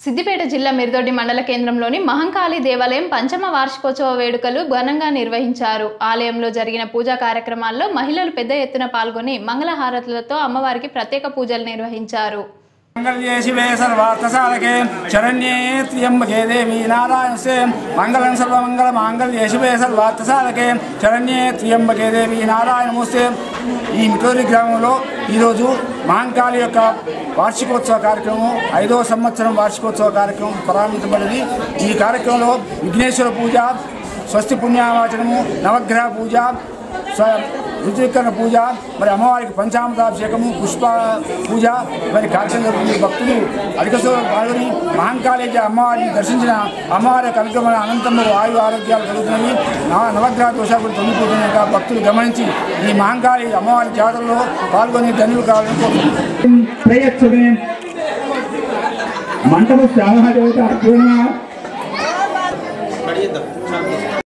సిద్దిపేట జిల్లా మిర్దొడ్డి మండల కేంద్రంలోని మహంకాళి దేవాలయం పంచమ వార్షికోత్సవ వేడుకలు ఘనంగా నిర్వహించారు ఆలయంలో జరిగిన పూజా కార్యక్రమాల్లో మహిళలు పెద్ద ఎత్తున పాల్గొని మంగళహారతులతో అమ్మవారికి ప్రత్యేక పూజలు నిర్వహించారు మంగళ్యే శివే సర్వార్థసాధకే శరణ్యే త్ర్యంబకే దేవి నారాయణస్తే మంగళం సర్వమంగళ మాంగళ్యే శివే సర్వార్థసాధకే శరణ్యే త్ర్యంబకే దేవి నారాయణమూస్తే ఈ మిటోరి గ్రామంలో ఈరోజు మహంకాళి యొక్క వార్షికోత్సవ కార్యక్రమం ఐదవ సంవత్సరం వార్షికోత్సవ కార్యక్రమం ప్రారంభించబడింది ఈ కార్యక్రమంలో విఘ్నేశ్వర పూజ స్వస్తి పుణ్యావాచనము నవగ్రహ పూజ స్వ- రుద్రీకరణ పూజ మరి అమ్మవారికి పంచామృతాభిషేకము పుష్ప పూజ మరి కార్యక్రమం జరుగుతుంది భక్తులు అధిక సంఖ్యలో పాల్గొని మహంకాళేజ అమ్మవారిని దర్శించిన అమ్మవారి యొక్క అనుగ్రహం అనంతంలో ఆయు ఆరోగ్యాలు కలుగుతున్నాయి నవ నవగ్రహ దోషాలు తొలగిపోతున్నాయి భక్తులు గమనించి ఈ మహంకాళి అమ్మవారి జాతరలో పాల్గొని ధన్యులు కావాలని కోరుతున్నాను ప్రయత్సమే మంటపు శ్రావణ దేవత పూర్ణ